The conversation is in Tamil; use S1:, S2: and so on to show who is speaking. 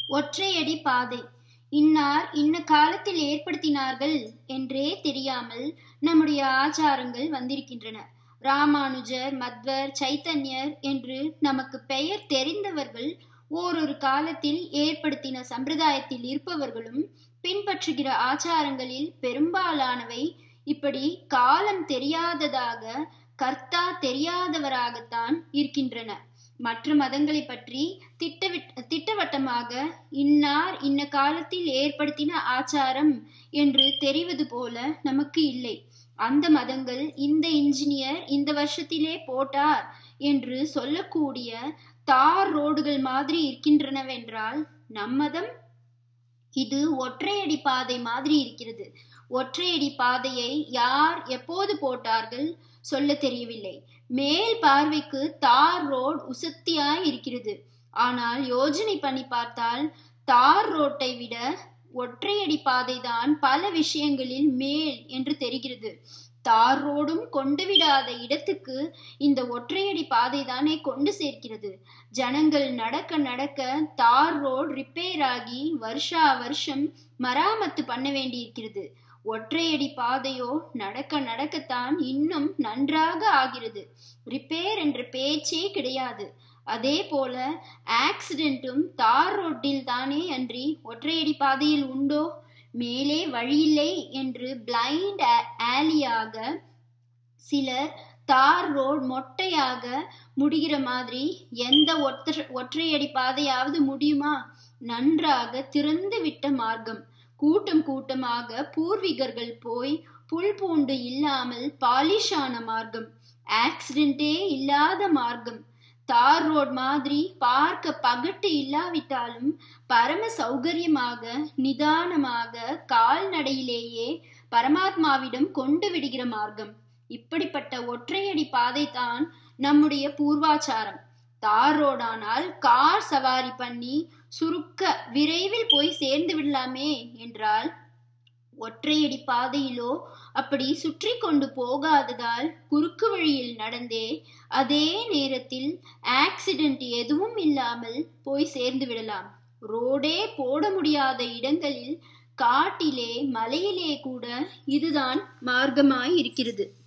S1: ஒற்றையடி பாதை இன்னார் இன்ன காலத்தில் ஏற்படுத்தினார்கள் என்றே தெரியாமல் நம்முடைய ஆச்சாரங்கள் வந்திருக்கின்றன ராமானுஜர் மத்வர் சைத்தன்யர் என்று நமக்கு பெயர் தெரிந்தவர்கள் ஓரொரு காலத்தில் ஏற்படுத்தின சம்பிரதாயத்தில் இருப்பவர்களும் பின்பற்றுகிற ஆச்சாரங்களில் பெரும்பாலானவை இப்படி காலம் தெரியாததாக கர்த்தா தெரியாதவராகத்தான் இருக்கின்றன மற்ற மதங்களை பற்றி திட்டவிட் திட்டவட்டமாக இன்னார் இன்ன காலத்தில் ஏற்படுத்தின ஆச்சாரம் என்று தெரிவது போல நமக்கு இல்லை அந்த மதங்கள் இந்த இன்ஜினியர் இந்த வருஷத்திலே போட்டார் என்று சொல்லக்கூடிய தார் ரோடுகள் மாதிரி இருக்கின்றனவென்றால் நம்மதம் இது ஒற்றையடி பாதை மாதிரி இருக்கிறது ஒற்றையடி பாதையை யார் எப்போது போட்டார்கள் சொல்ல தெரியவில்லை மேல் பார்வைக்கு தார் ரோட் உசத்தியாய் இருக்கிறது ஆனால் யோஜனை பண்ணி பார்த்தால் தார் ரோட்டை விட ஒற்றையடி பாதைதான் பல விஷயங்களில் மேல் என்று தெரிகிறது தார் ரோடும் கொண்டு விடாத இடத்துக்கு இந்த ஒற்றையடி பாதை தானே கொண்டு சேர்க்கிறது ஜனங்கள் நடக்க நடக்க தார் ரோடு ரிப்பேர் ஆகி வருஷா வருஷம் மராமத்து பண்ண வேண்டியிருக்கிறது ஒற்றையடி பாதையோ நடக்க நடக்கத்தான் இன்னும் நன்றாக ஆகிறது ரிப்பேர் என்ற பேச்சே கிடையாது அதே போல ஆக்சிடென்ட்டும் தார் ரோட்டில் தானே அன்றி ஒற்றையடி பாதையில் உண்டோ மேலே வழியில்லை என்று பிளைண்ட் ஆலியாக சிலர் தார் ரோட் மொட்டையாக முடிகிற மாதிரி எந்த ஒற்ற ஒற்றையடி பாதையாவது முடியுமா நன்றாக திறந்து விட்ட மார்க்கம் கூட்டம் கூட்டமாக பூர்வீகர்கள் போய் புல் பூண்டு இல்லாமல் பாலிஷான மார்க்கம் ஆக்சிடென்டே இல்லாத மார்க்கம் தார் ரோட் மாதிரி பார்க்க பகட்டு இல்லாவிட்டாலும் பரம சௌகரியமாக நிதானமாக கால்நடையிலேயே பரமாத்மாவிடம் கொண்டு விடுகிற மார்க்கம் இப்படிப்பட்ட ஒற்றையடி பாதை தான் நம்முடைய பூர்வாச்சாரம் தார் ரோடானால் கார் சவாரி பண்ணி சுருக்க விரைவில் போய் சேர்ந்து விடலாமே என்றால் ஒற்றையடி பாதையிலோ அப்படி சுற்றி கொண்டு போகாததால் குறுக்கு வழியில் நடந்தே அதே நேரத்தில் ஆக்சிடென்ட் எதுவும் இல்லாமல் போய் சேர்ந்து விடலாம் ரோடே போட முடியாத இடங்களில் காட்டிலே மலையிலே கூட இதுதான் மார்க்கமாய் இருக்கிறது